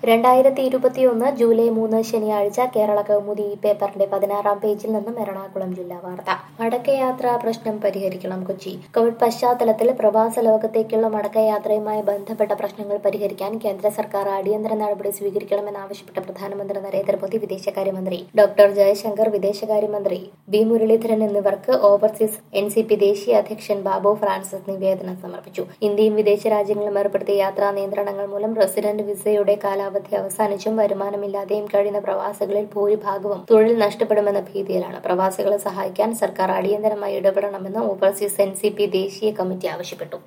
രണ്ടായിരത്തി ഇരുപത്തിയൊന്ന് ജൂലൈ മൂന്ന് ശനിയാഴ്ച കേരള കൗമുദി ഈ പേപ്പറിന്റെ പതിനാറാം പേജിൽ നിന്നും എറണാകുളം ജില്ലാ വാർത്ത മടക്കയാത്രാ പ്രശ്നം പരിഹരിക്കണം കൊച്ചി കോവിഡ് പശ്ചാത്തലത്തിൽ പ്രവാസ ലോകത്തേക്കുള്ള മടക്കയാത്രയുമായി ബന്ധപ്പെട്ട പ്രശ്നങ്ങൾ പരിഹരിക്കാൻ കേന്ദ്ര സർക്കാർ അടിയന്തര നടപടി സ്വീകരിക്കണമെന്നാവശ്യപ്പെട്ട പ്രധാനമന്ത്രി നരേന്ദ്രമോദി വിദേശകാര്യമന്ത്രി ഡോക്ടർ ജയശങ്കർ വിദേശകാര്യമന്ത്രി വി മുരളീധരൻ എന്നിവർക്ക് ഓവർസീസ് എൻ സി പി ദേശീയ അധ്യക്ഷൻ ബാബു ഫ്രാൻസിസ് നിവേദനം സമർപ്പിച്ചു ഇന്ത്യയും വിദേശ രാജ്യങ്ങളും ഏർപ്പെടുത്തിയ യാത്രാ നിയന്ത്രണങ്ങൾ മൂലം റെസിഡന്റ് വിസയുടെ കാലാവധി അവസാനിച്ചും വരുമാനമില്ലാതെയും കഴിയുന്ന പ്രവാസികളിൽ ഭൂരിഭാഗവും തൊഴിൽ നഷ്ടപ്പെടുമെന്ന ഭീതിയിലാണ് പ്രവാസികളെ സഹായിക്കാൻ സർക്കാർ അടിയന്തരമായി ഇടപെടണമെന്ന് ഓവർസീസ് എൻ സി പി ദേശീയ കമ്മിറ്റി ആവശ്യപ്പെട്ടു